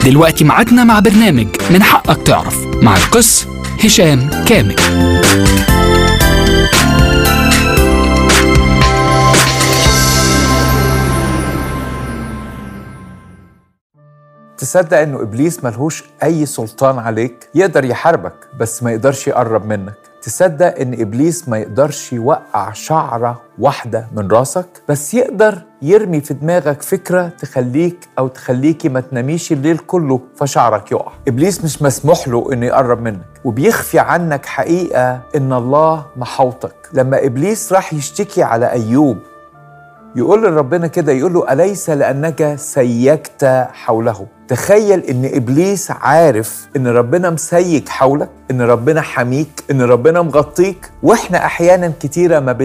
دلوقتي ميعادنا مع برنامج من حقك تعرف مع القس هشام كامل تصدق انه ابليس ملهوش اي سلطان عليك يقدر يحاربك بس ما يقدرش يقرب منك تصدق ان ابليس ما يقدرش يوقع شعره واحده من راسك بس يقدر يرمي في دماغك فكره تخليك او تخليكي ما تناميش الليل كله فشعرك يقع ابليس مش مسموح له انه يقرب منك وبيخفي عنك حقيقه ان الله محوطك لما ابليس راح يشتكي على ايوب يقول لربنا كده يقول له أليس لأنك سيكت حوله تخيل ان ابليس عارف ان ربنا مسيك حولك ان ربنا حميك ان ربنا مغطيك واحنا احيانا كتيره ما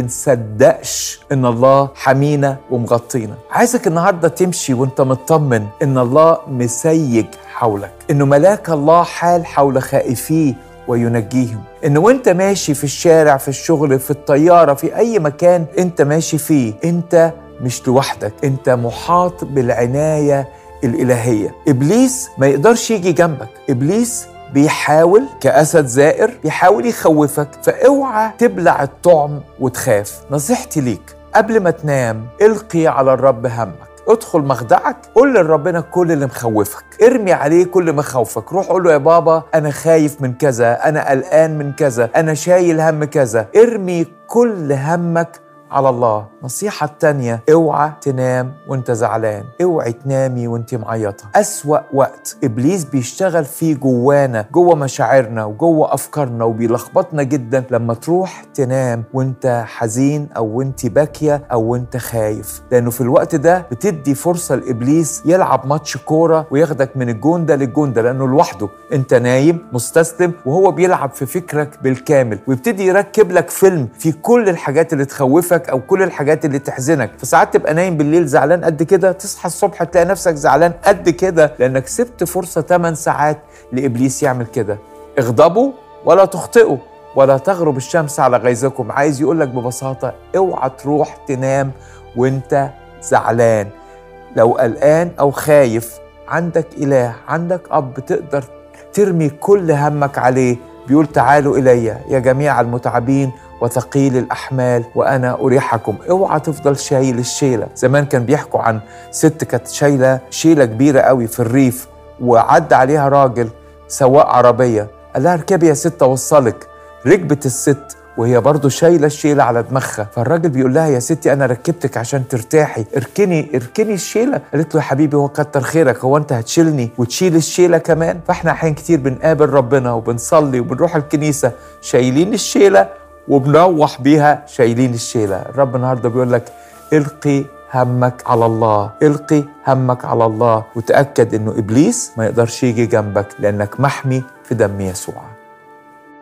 بنصدقش ان الله حمينا ومغطينا عايزك النهارده تمشي وانت مطمن ان الله مسيك حولك انه ملاك الله حال حول خائفيه وينجيهم ان وانت ماشي في الشارع في الشغل في الطياره في اي مكان انت ماشي فيه انت مش لوحدك انت محاط بالعنايه الالهيه ابليس ما يقدرش يجي جنبك ابليس بيحاول كأسد زائر بيحاول يخوفك فاوعى تبلع الطعم وتخاف نصيحتي ليك قبل ما تنام القي على الرب همك ادخل مخدعك قول لربنا كل اللي مخوفك ارمي عليه كل مخاوفك روح قول له يا بابا انا خايف من كذا انا قلقان من كذا انا شايل هم كذا ارمي كل همك على الله نصيحة التانية اوعى تنام وانت زعلان اوعي تنامي وانت معيطة أسوأ وقت إبليس بيشتغل فيه جوانا جوه مشاعرنا وجوه أفكارنا وبيلخبطنا جدا لما تروح تنام وانت حزين أو وانت باكية أو وانت خايف لأنه في الوقت ده بتدي فرصة لإبليس يلعب ماتش كورة وياخدك من الجون ده للجون ده لأنه لوحده انت نايم مستسلم وهو بيلعب في فكرك بالكامل ويبتدي يركب لك فيلم في كل الحاجات اللي تخوفك او كل الحاجات اللي تحزنك فساعات تبقى نايم بالليل زعلان قد كده تصحى الصبح تلاقي نفسك زعلان قد كده لانك سبت فرصه 8 ساعات لابليس يعمل كده اغضبوا ولا تخطئوا ولا تغرب الشمس على غيظكم عايز يقول لك ببساطه اوعى تروح تنام وانت زعلان لو قلقان او خايف عندك اله عندك اب تقدر ترمي كل همك عليه بيقول تعالوا الي يا جميع المتعبين وثقيل الأحمال وأنا أريحكم اوعى تفضل شايل الشيلة زمان كان بيحكوا عن ست كانت شايلة شيلة كبيرة قوي في الريف وعدى عليها راجل سواق عربية قال لها اركبي يا ست أوصلك ركبت الست وهي برضه شايلة الشيلة على دماغها فالراجل بيقول لها يا ستي أنا ركبتك عشان ترتاحي اركني اركني الشيلة قالت له يا حبيبي هو كتر خيرك هو أنت هتشيلني وتشيل الشيلة كمان فاحنا أحيان كتير بنقابل ربنا وبنصلي وبنروح الكنيسة شايلين الشيلة وبنروح بيها شايلين الشيلة الرب النهاردة بيقول لك القي همك على الله القي همك على الله وتأكد انه ابليس ما يقدرش يجي جنبك لانك محمي في دم يسوع